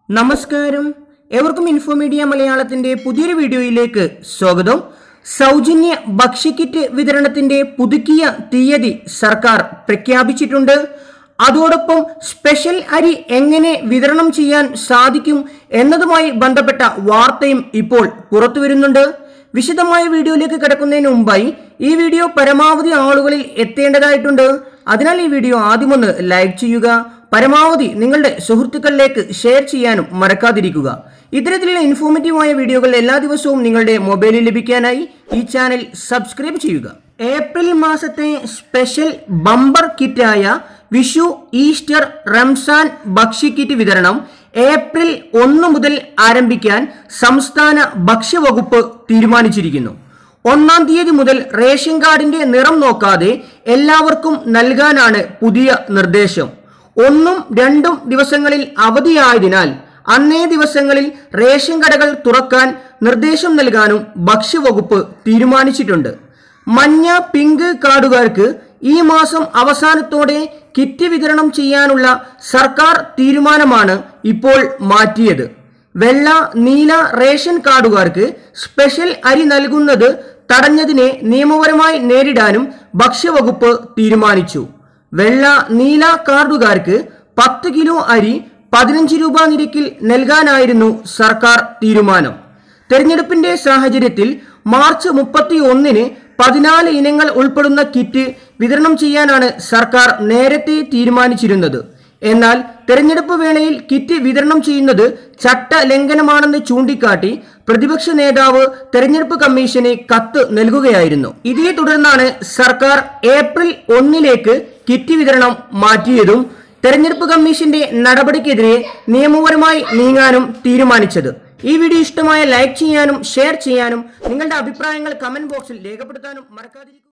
നമസ്കാരം എവർക്കും ഇൻഫോമീഡിയ മലയാളത്തിന്റെ പുതിയൊരു വീഡിയോയിലേക്ക് സ്വാഗതം സൗജന്യ ഭക്ഷ്യക്കിറ്റ് വിതരണത്തിന്റെ പുതുക്കിയ തീയതി സർക്കാർ പ്രഖ്യാപിച്ചിട്ടുണ്ട് അതോടൊപ്പം സ്പെഷ്യൽ അരി എങ്ങനെ വിതരണം ചെയ്യാൻ സാധിക്കും എന്നതുമായി ബന്ധപ്പെട്ട വാർത്തയും ഇപ്പോൾ പുറത്തു വരുന്നുണ്ട് വിശദമായ വീഡിയോയിലേക്ക് കിടക്കുന്നതിന് മുമ്പായി ഈ വീഡിയോ പരമാവധി ആളുകളിൽ എത്തേണ്ടതായിട്ടുണ്ട് അതിനാൽ ഈ വീഡിയോ ആദ്യമൊന്ന് ലൈക്ക് ചെയ്യുക പരമാവധി നിങ്ങളുടെ സുഹൃത്തുക്കളിലേക്ക് ഷെയർ ചെയ്യാനും മറക്കാതിരിക്കുക ഇത്തരത്തിലുള്ള ഇൻഫോർമേറ്റീവായ വീഡിയോകൾ എല്ലാ ദിവസവും നിങ്ങളുടെ മൊബൈലിൽ ലഭിക്കാനായി ഈ ചാനൽ സബ്സ്ക്രൈബ് ചെയ്യുക ഏപ്രിൽ മാസത്തെ സ്പെഷ്യൽ ബമ്പർ കിറ്റായ വിഷു ഈസ്റ്റർ റംസാൻ ഭക്ഷ്യക്കിറ്റ് വിതരണം ഏപ്രിൽ ഒന്ന് മുതൽ ആരംഭിക്കാൻ സംസ്ഥാന ഭക്ഷ്യവകുപ്പ് തീരുമാനിച്ചിരിക്കുന്നു ഒന്നാം തീയതി മുതൽ റേഷൻ കാർഡിന്റെ നിറം നോക്കാതെ എല്ലാവർക്കും നൽകാനാണ് പുതിയ നിർദ്ദേശം ഒന്നും രണ്ടും ദിവസങ്ങളിൽ അവധിയായതിനാൽ അന്നേ ദിവസങ്ങളിൽ റേഷൻ കടകൾ തുറക്കാൻ നിർദ്ദേശം നൽകാനും ഭക്ഷ്യവകുപ്പ് തീരുമാനിച്ചിട്ടുണ്ട് മഞ്ഞ പിങ്ക് കാർഡുകാർക്ക് ഈ മാസം അവസാനത്തോടെ കിറ്റ് വിതരണം ചെയ്യാനുള്ള സർക്കാർ തീരുമാനമാണ് ഇപ്പോൾ മാറ്റിയത് വെള്ള നീല റേഷൻ കാർഡുകാർക്ക് സ്പെഷ്യൽ അരി നൽകുന്നത് തടഞ്ഞതിനെ നിയമപരമായി നേരിടാനും ഭക്ഷ്യവകുപ്പ് തീരുമാനിച്ചു വെള്ള നീല കാർഡുകാർക്ക് പത്ത് കിലോ അരി പതിനഞ്ച് രൂപ നിരക്കിൽ നൽകാനായിരുന്നു സർക്കാർ തീരുമാനം തെരഞ്ഞെടുപ്പിന്റെ സാഹചര്യത്തിൽ മാർച്ച് മുപ്പത്തി ഒന്നിന് പതിനാല് ഇനങ്ങൾ ഉൾപ്പെടുന്ന കിറ്റ് വിതരണം ചെയ്യാനാണ് സർക്കാർ നേരത്തെ തീരുമാനിച്ചിരുന്നത് എന്നാൽ തെരഞ്ഞെടുപ്പ് വേളയിൽ കിറ്റ് വിതരണം ചെയ്യുന്നത് ചട്ട ലംഘനമാണെന്ന് ചൂണ്ടിക്കാട്ടി പ്രതിപക്ഷ നേതാവ് തെരഞ്ഞെടുപ്പ് കമ്മീഷന് കത്ത് നൽകുകയായിരുന്നു ഇതേ തുടർന്നാണ് സർക്കാർ ഏപ്രിൽ ഒന്നിലേക്ക് കിറ്റ് വിതരണം മാറ്റിയതും തെരഞ്ഞെടുപ്പ് കമ്മീഷന്റെ നടപടിക്കെതിരെ നിയമപരമായി നീങ്ങാനും തീരുമാനിച്ചത് ഈ വീഡിയോ ഇഷ്ടമായ ലൈക്ക് ചെയ്യാനും ഷെയർ ചെയ്യാനും നിങ്ങളുടെ അഭിപ്രായങ്ങൾ കമന്റ് ബോക്സിൽ രേഖപ്പെടുത്താനും മറക്കാതിരിക്കും